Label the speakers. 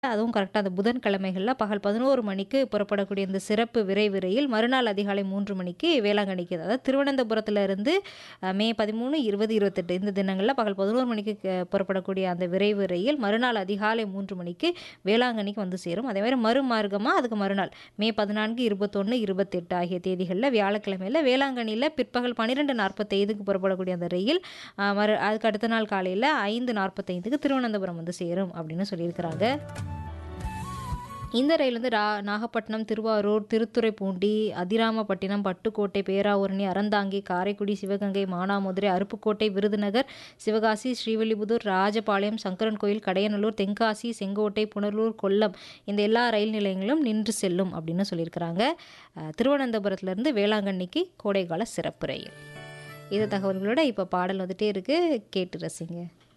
Speaker 1: அதுவும் கரெக்ட்டா அந்த புதன்கிழமைகள்ல பகல் 11 மணிக்கு புறப்படக்கூடிய இந்த சிறப்பு விரைவு ரயில் மறுநாள் அதிகாலை 3 மணிக்கு வேளாங்கண்ணிக்கு அதாவது திருவனந்தபுரத்துல இருந்து அ மே 13, 20, 28 இந்த தினங்கள்ல பகல் 11 மணிக்கு க புறப்படக்கூடிய அந்த விரைவு ரயில் மறுநாள் அதிகாலை 3 மணிக்கு வேளாங்கண்ணிக்கு வந்து சேரும். அதேமாரி மறுமார்க்கமா அதுக்கு மறுநாள் மே 14, 21, 28 ஆகிய தேதிகள்ல வியாழக்கிழமையில வேளாங்கண்ணியில பிற்பகல் 12:45க்கு புறப்படக்கூடிய அந்த ரயில் அ மறு அதுக்கு அடுத்த நாள் காலையில 5:45க்கு திருவனந்தபுரம் வந்து சேரும் அப்படின்னு சொல்லியிருக்கிறாங்க. இந்த ரயில் வந்து ரா நாகப்பட்டினம், திருவாரூர், திருத்துறைப்பூண்டி, அதிராமப்பட்டினம், பட்டுக்கோட்டை, பேராவூரணி, அறந்தாங்கி, காரைக்குடி, சிவகங்கை, மானாமதுரை, அருப்புக்கோட்டை, விருதுநகர், சிவகாசி, ஸ்ரீவில்லிபுத்தூர், ராஜபாளையம், சங்கரன்கோயில், கடையநல்லூர், தென்காசி, செங்கோட்டை, புனலூர், கொல்லம் இந்த எல்லா ரயில் நிலையங்களும் நின்று செல்லும் அப்படின்னு சொல்லியிருக்கிறாங்க. அ திருவனந்தபுரத்துலேருந்து வேளாங்கண்ணிக்கு கோடைக்கால சிறப்பு ரயில். இந்த தகவல்களோட இப்ப பாடல் வந்துட்டே இருக்கு. கேட்டு ரசிங்க.